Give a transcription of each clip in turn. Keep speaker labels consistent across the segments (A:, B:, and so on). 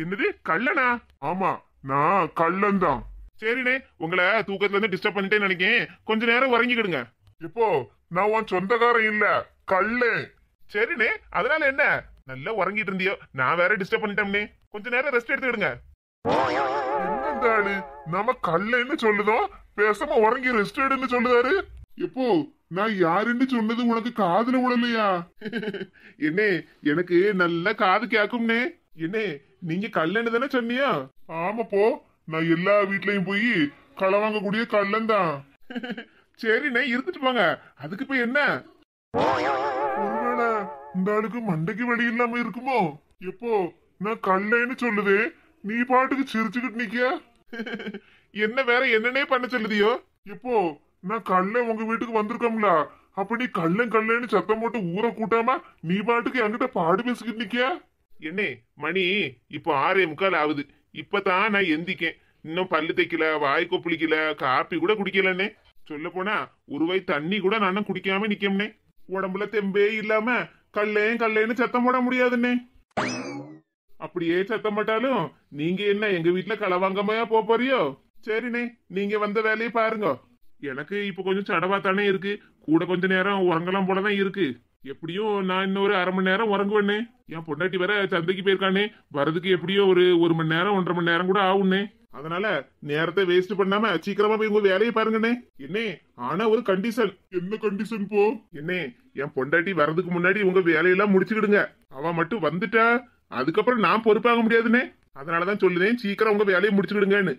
A: என்னது கள்ளனா
B: ஆமா நான் கள்ளன் தான்
A: சரிண்ணே உங்களை தூக்கத்துல இருந்து டிஸ்டர்ப் பண்ணிட்டேன்னு நினைக்கேன் கொஞ்ச நேரம் உறங்கிக்கிடுங்க
B: இப்போ நான் உன் சொந்தக்காரன் இல்ல கள்ளன்
A: சரிண்ணே அதனால என்ன நல்லா உறங்கிட்டு இருந்தியோ நான் வேற டிஸ்டர்ப் பண்ணிட்டோம்னே கொஞ்ச நேரம் ரெஸ்ட் எடுத்துக்கிடுங்க
B: என்ன இந்த ஆளு நம்ம கள்ளன்னு சொல்லுதோம் பேசாம உறங்கி ரெஸ்ட் எடுன்னு சொல்லுதாரு எப்போ நான் யாருன்னு சொன்னது உனக்கு காதுல விடலையா
A: என்னே எனக்கு நல்ல காது கேக்கும்னே என்னே நீங்க கல்லன்னு தானே சொன்னியா
B: ஆமா போ நான் எல்லா வீட்லயும் போய் களை வாங்கக்கூடிய கள்ளன் தான்
A: சரிண்ணே இருந்துட்டு போங்க அதுக்கு இப்ப என்ன
B: ஒருவேளை இந்த ஆளுக்கு மண்டைக்கு வழி இல்லாம இருக்குமோ எப்போ நான் கள்ளன்னு சொல்லுதே நீ பாட்டுக்கு சிரிச்சுக்கிட்டு நிக்க
A: என்ன வேற என்னன்னே பண்ண சொல்லுதியோ
B: எப்போ நான் கள்ளன் உங்க வீட்டுக்கு வந்திருக்கோம்ல அப்ப நீ கள்ளன் கள்ளன்னு சத்தம் போட்டு ஊரை கூட்டாம நீ பாட்டுக்கு என்கிட்ட பாடு பேசிக்கிட்டு நிக்க
A: என்னே மணி இப்போ ஆறே முக்கால் ஆகுது இப்பதான் நான் எந்திக்கேன் இன்னும் பல்லு தைக்கல வாய் கொப்பளிக்கல காப்பி கூட குடிக்கலன்னே சொல்ல போனா ஒரு வாய் தண்ணி கூட நானும் குடிக்காம நிக்கம்னே உடம்புல தெம்பே இல்லாம கல்லேன் கல்லேன்னு சத்தம் போட முடியாதுன்னே அப்படியே சத்தம் போட்டாலும் நீங்க என்ன எங்க வீட்டுல களவாங்கமையா போப் போறியோ சரிண்ணே நீங்க வந்த வேலையை பாருங்க எனக்கு இப்ப கொஞ்சம் சடவா தானே இருக்கு கூட கொஞ்ச நேரம் உறங்கலாம் போலதான் இருக்கு எப்படியும் நான் இன்னும் ஒரு அரை மணி நேரம் உறங்குவேனே என் பொண்டாட்டி வேற சந்தைக்கு போயிருக்கானே வரதுக்கு எப்படியோ ஒரு ஒரு மணி நேரம் ஒன்றரை மணி நேரம் கூட ஆகும்னே அதனால நேரத்தை வேஸ்ட் பண்ணாம சீக்கிரமா போய் உங்க வேலையை பாருங்கண்ணே என்னே ஆனா ஒரு கண்டிஷன்
B: என்ன கண்டிஷன் போ
A: என்னே என் பொண்டாட்டி வர்றதுக்கு முன்னாடி உங்க வேலையெல்லாம் முடிச்சுக்கிடுங்க அவ மட்டும் வந்துட்டா அதுக்கப்புறம் நான் பொறுப்பாக முடியாதுண்ணே அதனாலதான் சொல்லுதேன் சீக்கிரம் உங்க வேலையை முடிச்சுக்கிடுங்கன்னு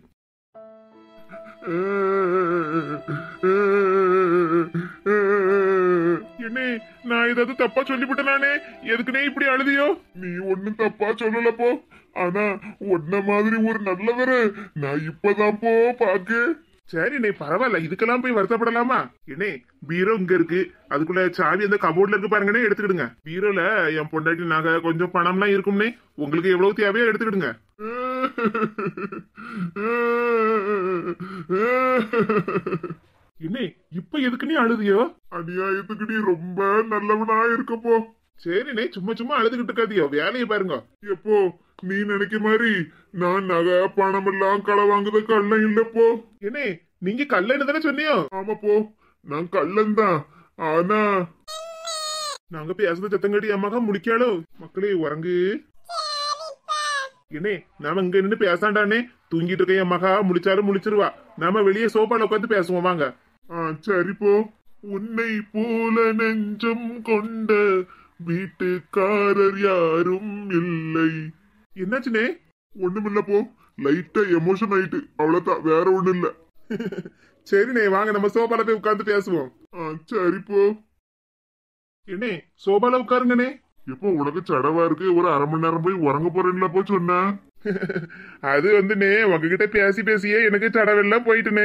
A: என்னே நான் ஏதாவது தப்பா சொல்லிவிட்டேன் நானே எதுக்குனே இப்படி அழுதியோ
B: நீ ஒண்ணும் தப்பா சொல்லல போ ஆனா உன்ன மாதிரி ஒரு நல்லவரு நான் இப்பதான் போ பாக்க
A: சரி நே பரவாயில்ல இதுக்கெல்லாம் போய் வருத்தப்படலாமா என்னே பீரோ இங்க இருக்கு அதுக்குள்ள சாவி அந்த கபோர்ட்ல இருக்கு பாருங்கண்ணே எடுத்துக்கிடுங்க பீரோல என் பொண்டாட்டி நகை கொஞ்சம் பணம்லாம் இருக்கும்னே உங்களுக்கு எவ்வளவு தேவையோ எடுத்துக்கிடுங்க என்னே இப்ப எதுக்கு நீ அழுதியோ
B: அநியாயத்துக்கு நீ ரொம்ப நல்லவனா இருக்க போ
A: சரிண்ணே சும்மா சும்மா அழுதுகிட்டு இருக்காதியோ வேலையை பாருங்க
B: எப்போ நீ நினைக்க மாதிரி நான் நகை பணம் எல்லாம் களை வாங்குத கள்ளன் இல்ல போ
A: என்னே நீங்க கல்லன்னு தானே சொன்னியோ
B: ஆமா போ நான் கள்ளன் தான் ஆனா
A: நாங்க பேசுற சத்தம் கட்டி அம்மாக்கா முடிக்காளோ மக்களே உறங்கு என்னே நாம இங்க நின்று பேசாண்டானே தூங்கிட்டு இருக்க என் மகா முழிச்சாலும் முழிச்சிருவா நாம வெளியே சோபால உட்காந்து பேசுவோம் வாங்க
B: ஆ சரி போ உன்னை போல நெஞ்சம் கொண்ட வீட்டுக்காரர் யாரும் இல்லை
A: என்னாச்சுனே
B: ஒண்ணுமில்ல போ லைட்டா எமோஷன் ஆயிட்டு அவ்வளவுதான் வேற ஒண்ணும் இல்ல
A: சரிண்ணே வாங்க நம்ம சோபால போய் உட்காந்து பேசுவோம்
B: ஆ சரி போ
A: என்னே சோபால உட்காருங்கண்ணே
B: எப்போ உனக்கு சடவா இருக்கு ஒரு அரை மணி நேரம் போய் உறங்க போறேன்ல போ சொன்ன
A: அது வந்துண்ணே உங்ககிட்ட பேசி பேசியே எனக்கு தடவெல்லாம் போயிட்டுனே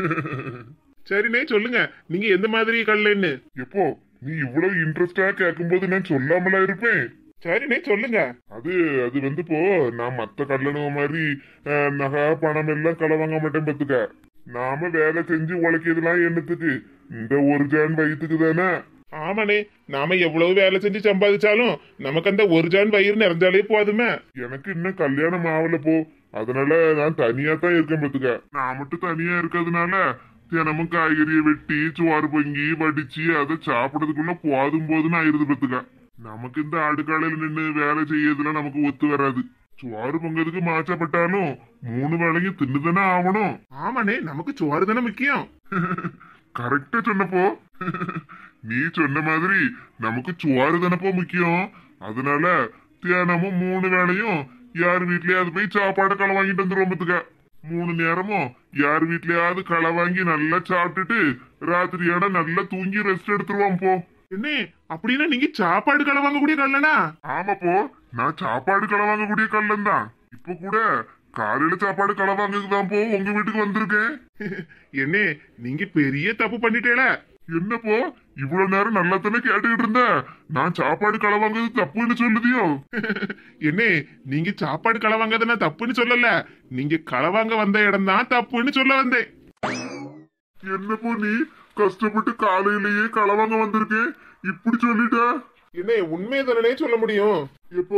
A: சரிண்ணே சொல்லுங்க நீங்க எந்த மாதிரி கல்லன்னு
B: எப்போ நீ இவ்வளவு இன்ட்ரெஸ்டா கேட்கும்போது நான் சொல்லாமலா இருப்பேன்
A: சரிண்ணே சொல்லுங்க
B: அது அது வந்து போ நான் மத்த கல்லணுவ மாதிரி அஹ், நகை பணம் எல்லாம் களை வாங்க மாட்டேன் பத்துக்க நாம வேலை செஞ்சு உழைக்கிறதுலாம் என்னத்துக்கு இந்த ஒரு ஜான் வயிற்றுக்கு தானே
A: ஆமாண்ணே நாம எவ்வளவு வேலை செஞ்சு சம்பாதிச்சாலும் நமக்கு அந்த ஒரு ஜான் வயிறு நிறைஞ்சாலே போதுமே
B: எனக்கு இன்னும் கல்யாணம் ஆகல போ அதனால நான் தனியா தான் இருக்கேன் பத்துக்க நான் மட்டும் தனியா இருக்கிறதுனால தினமும் காய்கறியை வெட்டி சோறு பொங்கி வடிச்சு அதை சாப்பிடறதுக்குள்ள போதும் போதுன்னு ஆயிருது பத்துக்க நமக்கு இந்த அடுக்காலையில நின்று வேலை செய்யறதுல நமக்கு ஒத்து வராது சோறு பொங்கறதுக்கு மாச்சப்பட்டாலும் மூணு வேளையும் தின்னுதானே ஆகணும்
A: ஆமாண்ணே நமக்கு சோறு தானே முக்கியம்
B: கரெக்டா சொன்னப்போ நீ சொன்ன மாதிரி நமக்கு சோறு தானப்போ முக்கியம் அதனால தியானமும் மூணு வேளையும் யார் வீட்லயாவது போய் சாப்பாடு களை வாங்கிட்டு வந்துருவோம் பத்துக்க மூணு நேரமும் யார் வீட்லயாவது களை வாங்கி நல்லா சாப்பிட்டுட்டு ராத்திரியோட நல்லா தூங்கி ரெஸ்ட் எடுத்துருவோம் போ
A: என்ன அப்படின்னா நீங்க சாப்பாடு கடை வாங்கக்கூடிய கல்லனா
B: ஆமா போ நான் சாப்பாடு களை வாங்கக்கூடிய கள்ளன் தான் இப்ப கூட காலையில சாப்பாடு களை வாங்குறதுக்கு தான் போ உங்க வீட்டுக்கு வந்திருக்கேன்
A: என்ன நீங்க பெரிய தப்பு பண்ணிட்டேல
B: என்னப்போ இவ்வளவு நேரம் நல்லா தானே கேட்டுக்கிட்டு இருந்த நான் சாப்பாடு களை வாங்குறது தப்புன்னு சொல்லுதியோ
A: என்ன நீங்க சாப்பாடு களை வாங்காத நான் தப்புன்னு சொல்லல நீங்க களை வாங்க வந்த இடம் தான் தப்புன்னு சொல்ல வந்தேன்
B: என்னப்போ நீ கஷ்டப்பட்டு காலையிலேயே களை வாங்க வந்திருக்கேன் இப்படி சொல்லிட்ட
A: என்ன உண்மையை தானே சொல்ல முடியும்
B: எப்போ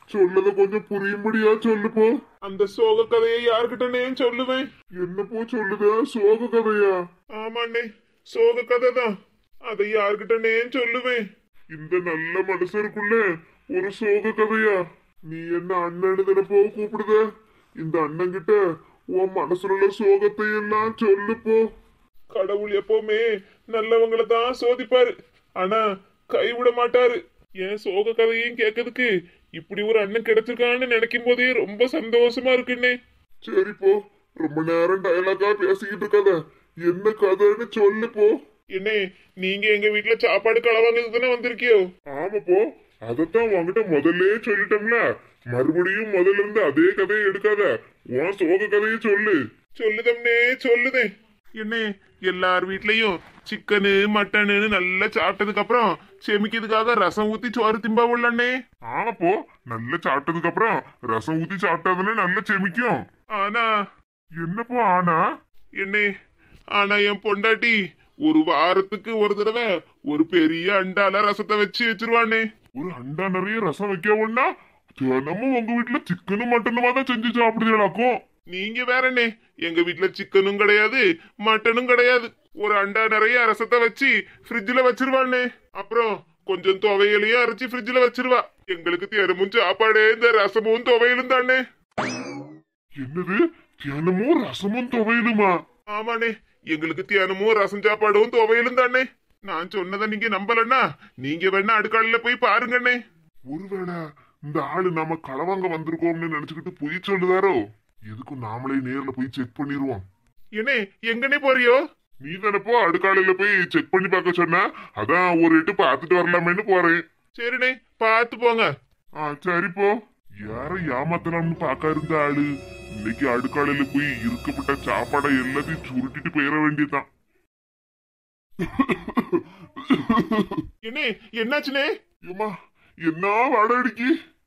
B: சொல்லத கொஞ்சம் புரியும்படியா சொல்லுப்போ
A: அந்த சோக கதையை யாருக்கிட்டனே சொல்லுவேன்
B: என்னப்போ சொல்லுதா சோக கதையா
A: ஆமாண்ணே சோக கதை தான் அதை யாருக்கிட்டனே சொல்லுவேன்
B: இந்த நல்ல மனுஷருக்குள்ள ஒரு சோக கதையா நீ என்ன அண்ணனு தானப்போ கூப்பிடுத இந்த அண்ணன் கிட்ட உன் மனசுல உள்ள சோகத்தை எல்லாம் சொல்லுப்போ
A: கடவுள் எப்பவுமே நல்லவங்கள தான் சோதிப்பாரு ஆனா கைவிட மாட்டாரு என் சோக கதையும் கேட்கறதுக்கு இப்படி ஒரு அண்ணன் கிடைச்சிருக்கான்னு நினைக்கும் போதே ரொம்ப சந்தோஷமா இருக்குண்ணே
B: சரிப்போ ரொம்ப நேரம் டயலாகா பேசிக்கிட்டு இருக்காத என்ன கதைன்னு சொல்லுப்போ
A: என்னே நீங்க எங்க வீட்டுல சாப்பாடு களவாங்கிறது தானே வந்திருக்கியோ
B: ஆமாப்போ அதத்தான் உன்கிட்ட முதல்ல சொல்லிட்டோம்ல மறுபடியும் முதல்ல இருந்து அதே கதையை எடுக்காத உன் சோக கதையை சொல்லு
A: சொல்லுதம்னே சொல்லுதே என்னே எல்லார் வீட்லயும் சிக்கனு மட்டனு நல்லா சாப்பிட்டதுக்கு அப்புறம் செமிக்கிறதுக்காக ரசம் ஊத்தி சோறு திம்பா உள்ளண்ணே
B: ஆமாப்போ நல்லா சாப்பிட்டதுக்கு அப்புறம் ரசம் ஊத்தி சாப்பிட்டாதானே நல்லா செமிக்கும்
A: ஆனா
B: என்னப்போ ஆனா
A: என்னே ஆனா என் பொண்டாட்டி ஒரு வாரத்துக்கு ஒரு தடவை ஒரு பெரிய அண்டால ரசத்தை வச்சு வச்சிருவானே
B: ஒரு அண்டா நிறைய ரசம் வைக்கவும்னா தினமும் உங்க வீட்டுல சிக்கனும் மட்டனுமா தான் செஞ்சு சாப்பிடுறீங்களாக்கும்
A: நீங்க வேறண்ணே எங்க வீட்ல சிக்கனும் கிடையாது மட்டனும் கிடையாது ஒரு அண்டா நிறைய ரசத்தை வச்சு ஃப்ரிட்ஜ்ல வச்சிருவானே அப்புறம் கொஞ்சம் துவையலையும் அரைச்சு ஃப்ரிட்ஜ்ல வச்சிருவா எங்களுக்கு தினமும் சாப்பாடு இந்த ரசமும் துவையலும் தானே
B: என்னது தினமும் ரசமும் துவையலுமா
A: ஆமாண்ணே எங்களுக்கு தினமும் ரசம் சாப்பாடும் துவையலும் தானே நான் சொன்னதை நீங்க நம்பலன்னா நீங்க வேணா அடுக்காலையில போய் பாருங்கண்ணே
B: ஒருவேளை இந்த ஆளு நாம களவாங்க வந்திருக்கோம்னு நினைச்சுக்கிட்டு பொய் சொல்லுதாரோ எதுக்கும் நாமளே நேர்ல போய் செக் பண்ணிடுவோம்
A: என்னே எங்கனே போறியோ
B: நீ தானப்போ அடுக்காலையில போய் செக் பண்ணி பார்க்க சொன்ன அதான் ஒரு எட்டு பார்த்துட்டு வரலாமேன்னு போறேன்
A: சரிண்ணே பார்த்து போங்க
B: ஆ சரிப்போ யார ஏமாத்தலாம்னு பார்க்க இருந்த ஆளு இன்னைக்கு அடுக்காலையில போய் இருக்கப்பட்ட சாப்பாடை எல்லாத்தையும் சுருட்டிட்டு போயிட வேண்டியதுதான்
A: என்னே என்னாச்சுனே
B: ஏம்மா என்ன வாடை அடிக்கி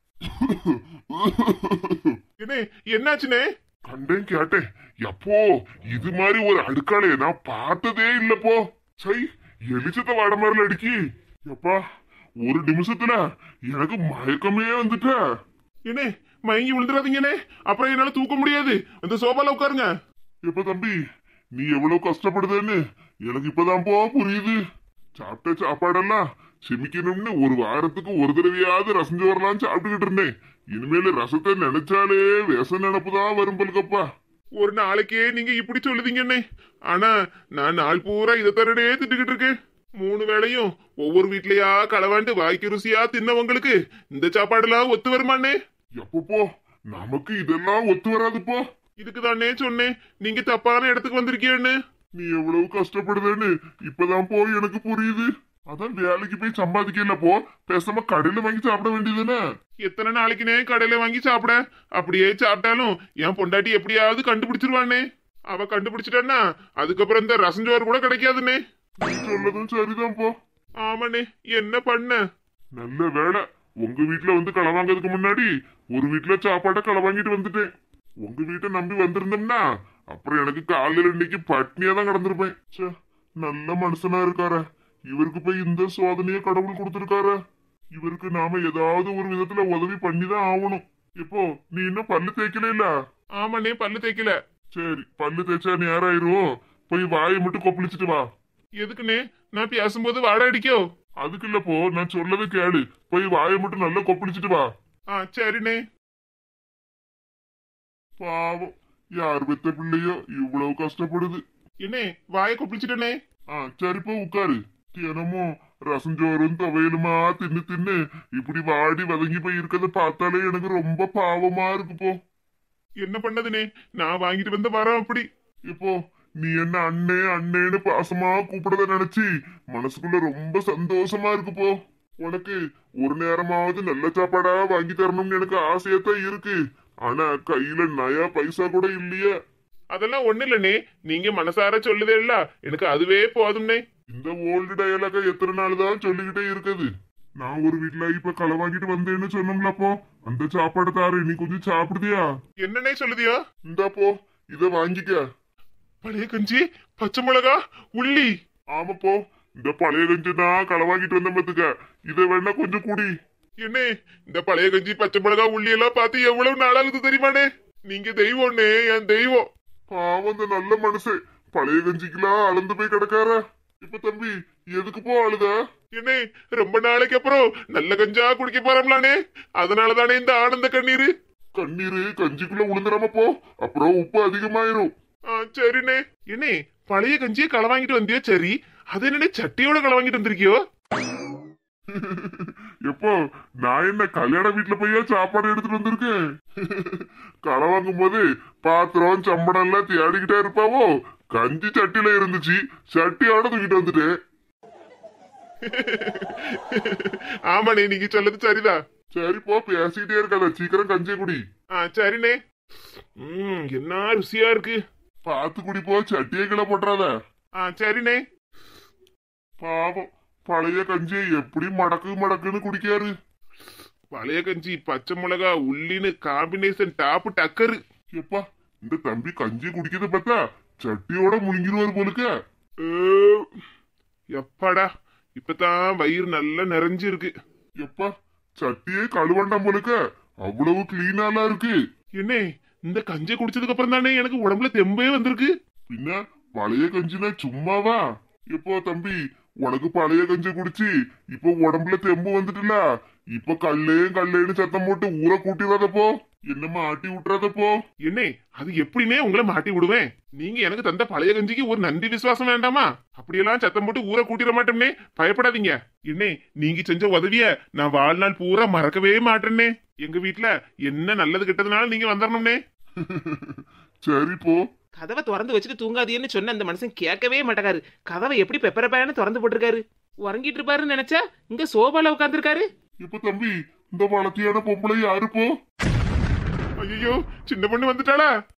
A: என்னே என்னாச்சுனே
B: கண்டேன் கேட்டேன் எப்போ இது மாதிரி ஒரு அடுக்காலைய நான் பார்த்ததே இல்லப்போ சை எலிச்சத்த வாட மாதிரில அடிக்கி எப்பா ஒரு நிமிஷத்துல எனக்கு மயக்கமே வந்துட்ட
A: என்னே மயங்கி விழுந்துடாதீங்கண்ணே அப்புறம் என்னால தூக்க முடியாது அந்த சோபால உட்காருங்க
B: எப்ப தம்பி நீ எவ்வளவு கஷ்டப்படுதேன்னு எனக்கு இப்பதான் போ புரியுது சாப்பிட்ட சாப்பாடெல்லாம் செமிக்கணும்னு ஒரு வாரத்துக்கு ஒரு தடவையாவது ரசஞ்சு வரலாம் சாப்பிட்டுக்கிட்டு இருந்தேன் இனிமேல் ரசத்தை நினைச்சாலே விஷ நினப்புதான் வரும் பல்கப்பா
A: ஒரு நாளைக்கே நீங்க இப்படி சொல்லுதீங்கண்ணே ஆனா நான் நாள் பூரா இதை தரடே திட்டுக்கிட்டு இருக்கேன் மூணு வேளையும் ஒவ்வொரு வீட்லயா களவாண்டு வாய்க்கு ருசியா தின்னவங்களுக்கு இந்த சாப்பாடெல்லாம் ஒத்து வருமாண்ணே
B: எப்பப்போ நமக்கு இதெல்லாம் ஒத்து வராதுப்போ
A: இதுக்கு தானே சொன்னேன் நீங்க தப்பான இடத்துக்கு வந்திருக்கீன்னு
B: நீ எவ்வளவு கஷ்டப்படுதேன்னு இப்பதான் போய் எனக்கு புரியுது அதான் வேலைக்கு போய் சம்பாதிக்கல போ பேசாம கடையில வாங்கி சாப்பிட வேண்டியதுதானே
A: எத்தனை நாளைக்குனே கடையில வாங்கி சாப்பிட அப்படியே சாப்பிட்டாலும் என் பொண்டாட்டி எப்படியாவது கண்டுபிடிச்சிருவானே அவ கண்டுபிடிச்சிட்டான்னா அதுக்கப்புறம் இந்த ரசஞ்சோறு கூட கிடைக்காதுண்ணே
B: நீ சொல்லதும் சரிதான் போ
A: ஆமாண்ணே என்ன பண்ண
B: நல்ல வேலை உங்க வீட்ல வந்து களை வாங்குறதுக்கு முன்னாடி ஒரு வீட்ல சாப்பாட்டை களை வாங்கிட்டு வந்துட்டேன் உங்க வீட்டை நம்பி வந்திருந்தோம்னா அப்புறம் எனக்கு காலையில இன்னைக்கு பட்னியா தான் கிடந்திருப்பேன் ச்சே நல்ல மனுஷனா இருக்காரு இவருக்கு போய் இந்த சோதனைய கடவுள் கொடுத்திருக்காரு இவருக்கு நாம ஏதாவது ஒரு விதத்துல உதவி பண்ணி தான் ஆகணும் இப்போ நீ இன்னும் பல்லு தேய்க்கல இல்ல
A: ஆமாண்ணே பல்லு தேய்க்கல
B: சரி பல்லு தேய்ச்சா நேரம் ஆயிரும் போய் வாயை மட்டும் கொப்பளிச்சிட்டு வா
A: எதுக்குண்ணே நான் பேசும்போது வாடை அடிக்கோ
B: அதுக்கு இல்ல போ நான் சொல்லவே கேளு போய் வாயை மட்டும் நல்லா கொப்பளிச்சிட்டு வா
A: ஆ சரிண்ணே
B: பாவம் யார் பெத்த பிள்ளையோ இவ்வளவு கஷ்டப்படுது
A: என்னே வாயை கொப்பிளிச்சிட்டனே
B: ஆ சரிப்பா உட்காரு தினமும் ரசஞ்சோறும் துவையலுமா தின்னு தின்னு இப்படி வாடி வதங்கி போய் இருக்கத பார்த்தாலே எனக்கு ரொம்ப பாவமா இருக்கு போ
A: என்ன பண்ணதுனே நான் வாங்கிட்டு வந்த வரோம் அப்படி
B: இப்போ நீ என்ன அண்ணே அண்ணேன்னு பாசமா கூப்பிடத நினைச்சு மனசுக்குள்ள ரொம்ப சந்தோஷமா இருக்கு போ உனக்கு ஒரு நேரமாவது நல்ல சாப்பாடா வாங்கி தரணும்னு எனக்கு ஆசையாத்தான் இருக்கு ஆனா கையில நயா பைசா கூட இல்லையே
A: அதெல்லாம் ஒண்ணு இல்லனே நீங்க மனசார சொல்லுதே இல்ல எனக்கு அதுவே போதும்னே
B: இந்த ஓல்டு டயலாக எத்தனை நாள் தான் சொல்லிக்கிட்டே இருக்குது நான் ஒரு வீட்ல இப்ப களை வாங்கிட்டு வந்தேன்னு சொன்னோம்லப்போ அந்த சாப்பாடு தாரு நீ கொஞ்சம் சாப்பிடுதியா
A: என்னன்னே சொல்லுதியோ
B: இந்தாப்போ இத வாங்கிக்க
A: பழைய கஞ்சி பச்சை மிளகா உள்ளி
B: ஆமாப்போ இந்த பழைய கஞ்சி தான் களை வாங்கிட்டு வந்த பத்துக்க இத வேணா கொஞ்சம் குடி
A: என்ன இந்த பழைய கஞ்சி பச்சை மிளகா உள்ளி எல்லாம் பார்த்து எவ்வளவு நாளாகுது தெரியுமாண்ணே நீங்க தெய்வம்னே என் தெய்வம்
B: பாவம் அந்த நல்ல மனுஷன் பழைய கஞ்சிக்கெல்லாம் அளந்து போய் கிடக்கார இப்ப தம்பி எதுக்கு போ அழுத
A: என்ன ரொம்ப நாளைக்கு அப்புறம் நல்ல கஞ்சா குடிக்க போறோம்லானே அதனால தானே இந்த ஆனந்த கண்ணீர்
B: கண்ணீரு கஞ்சிக்குள்ள உளுந்துடாம போ அப்புறம் உப்பு அதிகமாயிரும்
A: ஆ சரிண்ணே என்ன பழைய கஞ்சியை களை வாங்கிட்டு வந்தியோ சரி அது என்னண்ணே சட்டியோட களை வாங்கிட்டு வந்திருக்கியோ
B: எப்போ நான் என்ன கல்யாண வீட்டுல போய் சாப்பாடு எடுத்துட்டு வந்திருக்கேன் களை வாங்கும் போது பாத்திரம் சம்படம் எல்லாம் தேடிக்கிட்டே இருப்பாவோ கஞ்சி சட்டியில இருந்துச்சு சட்டியோட தூக்கிட்டு வந்துட்டேன்
A: ஆமாண்ணே நீங்க சொல்லது சரிதான்
B: சரி போ பேசிக்கிட்டே இருக்காத சீக்கிரம் கஞ்சியை குடி
A: ஆ சரிண்ணே ம் என்ன ருசியா இருக்கு
B: பார்த்து குடி போ சட்டியை கீழே போட்டுறாத
A: ஆ சரிண்ணே
B: பாவம் பழைய கஞ்சியை எப்படி மடக்கு மடக்குன்னு குடிக்காரு
A: பழைய கஞ்சி பச்சை மிளகா உள்ளின்னு காம்பினேஷன் டாப்பு டக்கரு
B: எப்பா இந்த தம்பி கஞ்சி குடிக்கிறத பார்த்தா சட்டியோட முழுங்கிடுவாரு போலுக்க
A: ஏ, எப்பாடா இப்பதான் வயிறு நல்லா நிறைஞ்சு இருக்கு
B: எப்பா சட்டியே கழுவண்டாம் போலுக்க அவ்வளவு கிளீனாலாம் இருக்கு
A: என்ன இந்த கஞ்சி குடிச்சதுக்கு அப்புறம் தானே எனக்கு உடம்புல தெம்பே வந்திருக்கு
B: பின்ன பழைய கஞ்சினா சும்மாவா எப்போ தம்பி உனக்கு பழைய கஞ்சி குடிச்சு இப்போ உடம்புல தெம்பு வந்துட்டுல இப்ப கல்லேயும் கல்லேன்னு சத்தம் போட்டு ஊரை கூட்டிடாதப்போ என்னம்மா ஆட்டி விட்டுறாதப்போ
A: என்ன அது எப்படின்னே உங்களை மாட்டி விடுவேன் நீங்க எனக்கு தந்த பழைய கஞ்சிக்கு ஒரு நன்றி விசுவாசம் வேண்டாமா அப்படியெல்லாம் சத்தம் போட்டு ஊரை கூட்டிட மாட்டோம்னே பயப்படாதீங்க என்ன நீங்க செஞ்ச உதவிய நான் வாழ்நாள் பூரா மறக்கவே மாட்டேன்னே எங்க வீட்ல என்ன நல்லது கெட்டதுனால நீங்க வந்துடணும்னே
B: சரி போ
C: கதவை திறந்து வச்சுட்டு தூங்காதீன்னு சொன்ன அந்த மனுஷன் கேட்கவே மாட்டேக்காரு கதவை எப்படி பெப்பரப்பாயன்னு திறந்து போட்டிருக்காரு உறங்கிட்டு இருப்பாருன்னு நினைச்சா இங்க சோபால உட்காந்துருக்காரு
B: இப்ப தம்பி இந்த வளர்த்தியான பொம்பளை யாரு போ
A: ஐயோ சின்ன பொண்ணு வந்துட்டாளா